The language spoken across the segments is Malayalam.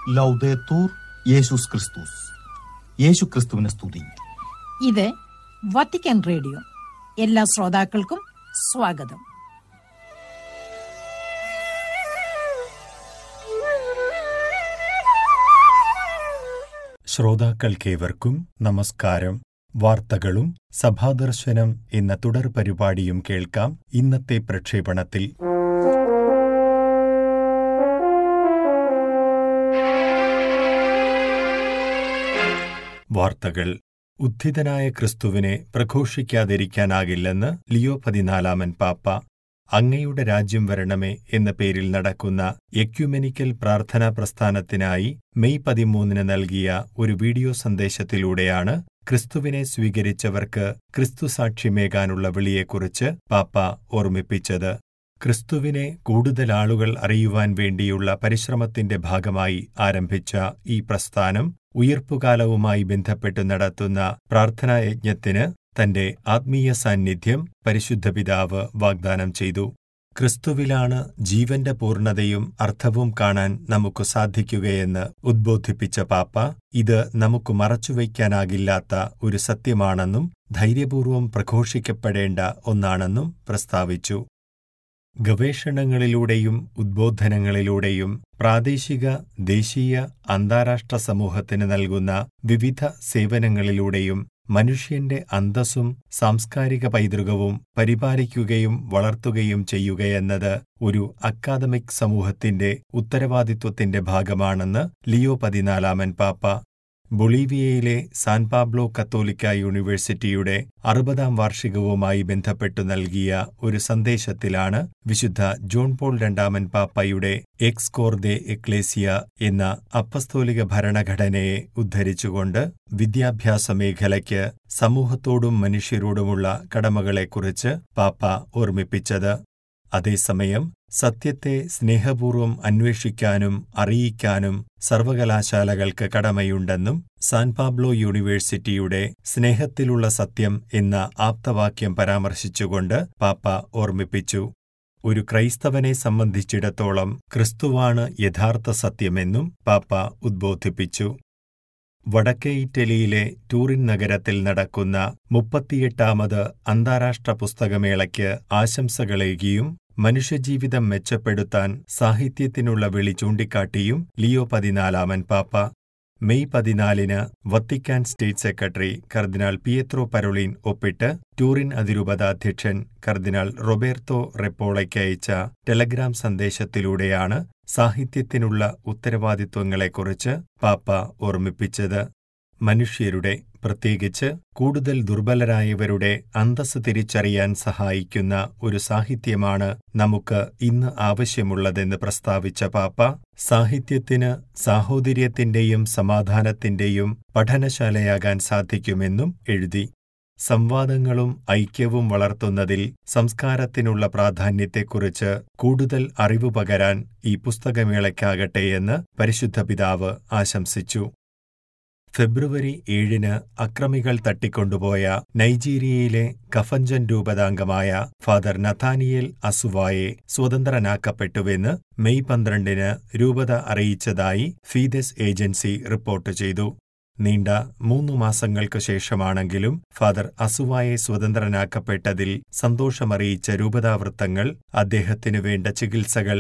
ലൗദേത്തൂർ യേശുസ് ക്രിസ്തുസ് യേശു ക്രിസ്തുവിനെ സ്തുതി ഇത് വത്തിക്കാൻ റേഡിയോ എല്ലാ ശ്രോതാക്കൾക്കും സ്വാഗതം ശ്രോതാക്കൾക്കേവർക്കും നമസ്കാരം വാർത്തകളും സഭാദർശനം എന്ന തുടർ പരിപാടിയും കേൾക്കാം ഇന്നത്തെ പ്രക്ഷേപണത്തിൽ വാർത്തകൾ ഉദ്ധിതനായ ക്രിസ്തുവിനെ പ്രഘോഷിക്കാതിരിക്കാനാകില്ലെന്ന് ലിയോ പതിനാലാമൻ പാപ്പ അങ്ങയുടെ രാജ്യം വരണമേ എന്ന പേരിൽ നടക്കുന്ന എക്യുമെനിക്കൽ പ്രാർത്ഥനാ പ്രസ്ഥാനത്തിനായി മെയ് പതിമൂന്നിന് നൽകിയ ഒരു വീഡിയോ സന്ദേശത്തിലൂടെയാണ് ക്രിസ്തുവിനെ സ്വീകരിച്ചവർക്ക് ക്രിസ്തുസാക്ഷ്യമേകാനുള്ള വിളിയെക്കുറിച്ച് പാപ്പ ഓർമ്മിപ്പിച്ചത് ക്രിസ്തുവിനെ കൂടുതൽ ആളുകൾ അറിയുവാൻ വേണ്ടിയുള്ള പരിശ്രമത്തിന്റെ ഭാഗമായി ആരംഭിച്ച ഈ പ്രസ്ഥാനം ഉയർപ്പുകാലവുമായി ബന്ധപ്പെട്ട് നടത്തുന്ന പ്രാർത്ഥനായജ്ഞത്തിന് തന്റെ ആത്മീയ സാന്നിധ്യം പരിശുദ്ധ പിതാവ് വാഗ്ദാനം ചെയ്തു ക്രിസ്തുവിലാണ് ജീവന്റെ പൂർണ്ണതയും അർത്ഥവും കാണാൻ നമുക്ക് സാധിക്കുകയെന്ന് ഉദ്ബോധിപ്പിച്ച പാപ്പ ഇത് നമുക്ക് മറച്ചുവയ്ക്കാനാകില്ലാത്ത ഒരു സത്യമാണെന്നും ധൈര്യപൂർവം പ്രഘോഷിക്കപ്പെടേണ്ട ഒന്നാണെന്നും പ്രസ്താവിച്ചു ഗവേഷണങ്ങളിലൂടെയും ഉദ്ബോധനങ്ങളിലൂടെയും പ്രാദേശിക ദേശീയ അന്താരാഷ്ട്ര സമൂഹത്തിന് നൽകുന്ന വിവിധ സേവനങ്ങളിലൂടെയും മനുഷ്യന്റെ അന്തസ്സും സാംസ്കാരിക പൈതൃകവും പരിപാലിക്കുകയും വളർത്തുകയും ചെയ്യുകയെന്നത് ഒരു അക്കാദമിക് സമൂഹത്തിന്റെ ഉത്തരവാദിത്വത്തിന്റെ ഭാഗമാണെന്ന് ലിയോ പതിനാലാമൻ പാപ്പ ബൊളീവിയയിലെ സാൻ പാബ്ലോ കത്തോലിക്ക യൂണിവേഴ്സിറ്റിയുടെ അറുപതാം വാർഷികവുമായി ബന്ധപ്പെട്ടു നൽകിയ ഒരു സന്ദേശത്തിലാണ് വിശുദ്ധ ജോൺ പോൾ രണ്ടാമൻ പാപ്പയുടെ എക്സ് കോർദെ എക്ലേസിയ എന്ന അപ്പസ്തോലിക ഭരണഘടനയെ ഉദ്ധരിച്ചുകൊണ്ട് വിദ്യാഭ്യാസ മേഖലയ്ക്ക് സമൂഹത്തോടും മനുഷ്യരോടുമുള്ള കടമകളെക്കുറിച്ച് പാപ്പ ഓർമ്മിപ്പിച്ചത് അതേസമയം സത്യത്തെ സ്നേഹപൂർവം അന്വേഷിക്കാനും അറിയിക്കാനും സർവകലാശാലകൾക്ക് കടമയുണ്ടെന്നും സാൻ പാബ്ലോ യൂണിവേഴ്സിറ്റിയുടെ സ്നേഹത്തിലുള്ള സത്യം എന്ന ആപ്തവാക്യം പരാമർശിച്ചുകൊണ്ട് പാപ്പ ഓർമ്മിപ്പിച്ചു ഒരു ക്രൈസ്തവനെ സംബന്ധിച്ചിടത്തോളം ക്രിസ്തുവാണ് യഥാർത്ഥ സത്യമെന്നും പാപ്പ ഉദ്ബോധിപ്പിച്ചു വടക്കേ ഇറ്റലിയിലെ ടൂറിൻ നഗരത്തിൽ നടക്കുന്ന മുപ്പത്തിയെട്ടാമത് അന്താരാഷ്ട്ര പുസ്തകമേളയ്ക്ക് ആശംസകളേകിയും മനുഷ്യജീവിതം മെച്ചപ്പെടുത്താൻ സാഹിത്യത്തിനുള്ള വിളി ചൂണ്ടിക്കാട്ടിയും ലിയോ പതിനാലാമൻ പാപ്പ മെയ് പതിനാലിന് വത്തിക്കാൻ സ്റ്റേറ്റ് സെക്രട്ടറി കർദിനാൾ പിയത്രോ പരോളിൻ ഒപ്പിട്ട് ടൂറിൻ അതിരൂപതാധ്യക്ഷൻ കർദിനാൾ റൊബേർത്തോ റെപ്പോളയ്ക്ക് അയച്ച ടെലഗ്രാം സന്ദേശത്തിലൂടെയാണ് സാഹിത്യത്തിനുള്ള ഉത്തരവാദിത്വങ്ങളെക്കുറിച്ച് പാപ്പ ഓർമ്മിപ്പിച്ചത് മനുഷ്യരുടെ പ്രത്യേകിച്ച് കൂടുതൽ ദുർബലരായവരുടെ അന്തസ് തിരിച്ചറിയാൻ സഹായിക്കുന്ന ഒരു സാഹിത്യമാണ് നമുക്ക് ഇന്ന് ആവശ്യമുള്ളതെന്ന് പ്രസ്താവിച്ച പാപ്പ സാഹിത്യത്തിന് സാഹോദര്യത്തിന്റെയും സമാധാനത്തിന്റെയും പഠനശാലയാകാൻ സാധിക്കുമെന്നും എഴുതി സംവാദങ്ങളും ഐക്യവും വളർത്തുന്നതിൽ സംസ്കാരത്തിനുള്ള പ്രാധാന്യത്തെക്കുറിച്ച് കൂടുതൽ അറിവ് പകരാൻ ഈ പുസ്തകമേളയ്ക്കാകട്ടെയെന്ന് പരിശുദ്ധ പിതാവ് ആശംസിച്ചു ഫെബ്രുവരി ഏഴിന് അക്രമികൾ തട്ടിക്കൊണ്ടുപോയ നൈജീരിയയിലെ കഫഞ്ചൻ രൂപതാംഗമായ ഫാദർ നഥാനിയേൽ അസുവായെ സ്വതന്ത്രനാക്കപ്പെട്ടുവെന്ന് മെയ് പന്ത്രണ്ടിന് രൂപത അറിയിച്ചതായി ഫീദസ് ഏജൻസി റിപ്പോർട്ട് ചെയ്തു നീണ്ട മൂന്നു മാസങ്ങൾക്കു ശേഷമാണെങ്കിലും ഫാദർ അസുവായെ സ്വതന്ത്രനാക്കപ്പെട്ടതിൽ സന്തോഷമറിയിച്ച രൂപതാവൃത്തങ്ങൾ അദ്ദേഹത്തിനു വേണ്ട ചികിത്സകൾ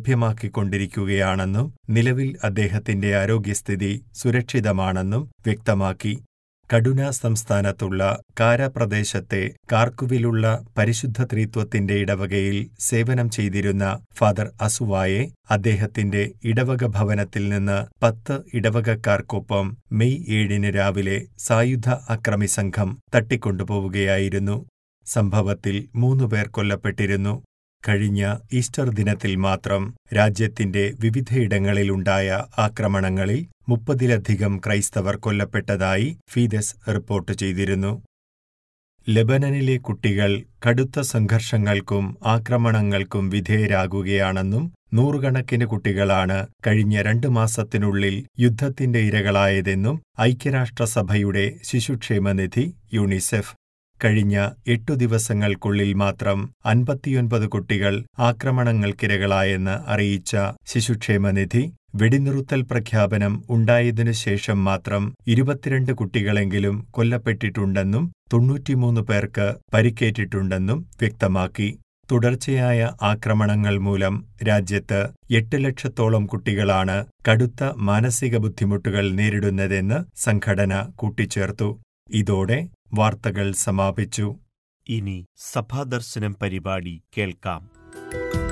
ലഭ്യമാക്കിക്കൊണ്ടിരിക്കുകയാണെന്നും നിലവിൽ അദ്ദേഹത്തിന്റെ ആരോഗ്യസ്ഥിതി സുരക്ഷിതമാണെന്നും വ്യക്തമാക്കി കഡുന സംസ്ഥാനത്തുള്ള കാര പ്രദേശത്തെ കാർക്കുവിലുള്ള പരിശുദ്ധ ത്രിത്വത്തിന്റെ ഇടവകയിൽ സേവനം ചെയ്തിരുന്ന ഫാദർ അസുവായെ അദ്ദേഹത്തിന്റെ ഇടവക ഭവനത്തിൽ നിന്ന് പത്ത് ഇടവകക്കാർക്കൊപ്പം മെയ് ഏഴിന് രാവിലെ സായുധ അക്രമി സംഘം തട്ടിക്കൊണ്ടുപോവുകയായിരുന്നു സംഭവത്തിൽ മൂന്നുപേർ കൊല്ലപ്പെട്ടിരുന്നു കഴിഞ്ഞ ഈസ്റ്റർ ദിനത്തിൽ മാത്രം രാജ്യത്തിന്റെ വിവിധയിടങ്ങളിലുണ്ടായ ആക്രമണങ്ങളിൽ മുപ്പതിലധികം ക്രൈസ്തവർ കൊല്ലപ്പെട്ടതായി ഫീദസ് റിപ്പോർട്ട് ചെയ്തിരുന്നു ലെബനനിലെ കുട്ടികൾ കടുത്ത സംഘർഷങ്ങൾക്കും ആക്രമണങ്ങൾക്കും വിധേയരാകുകയാണെന്നും നൂറുകണക്കിന് കുട്ടികളാണ് കഴിഞ്ഞ രണ്ടു മാസത്തിനുള്ളിൽ യുദ്ധത്തിന്റെ ഇരകളായതെന്നും ഐക്യരാഷ്ട്രസഭയുടെ ശിശുക്ഷേമനിധി യൂണിസെഫ് കഴിഞ്ഞ എട്ടു ദിവസങ്ങൾക്കുള്ളിൽ മാത്രം അൻപത്തിയൊൻപത് കുട്ടികൾ ആക്രമണങ്ങൾക്കിരകളായെന്ന് അറിയിച്ച ശിശുക്ഷേമനിധി വെടിനിറുത്തൽ പ്രഖ്യാപനം ഉണ്ടായതിനു ശേഷം മാത്രം ഇരുപത്തിരണ്ട് കുട്ടികളെങ്കിലും കൊല്ലപ്പെട്ടിട്ടുണ്ടെന്നും തൊണ്ണൂറ്റിമൂന്ന് പേർക്ക് പരിക്കേറ്റിട്ടുണ്ടെന്നും വ്യക്തമാക്കി തുടർച്ചയായ ആക്രമണങ്ങൾ മൂലം രാജ്യത്ത് എട്ട് ലക്ഷത്തോളം കുട്ടികളാണ് കടുത്ത മാനസിക ബുദ്ധിമുട്ടുകൾ നേരിടുന്നതെന്ന് സംഘടന കൂട്ടിച്ചേർത്തു ഇതോടെ വാർത്തകൾ സമാപിച്ചു ഇനി സഭാദർശനം പരിപാടി കേൾക്കാം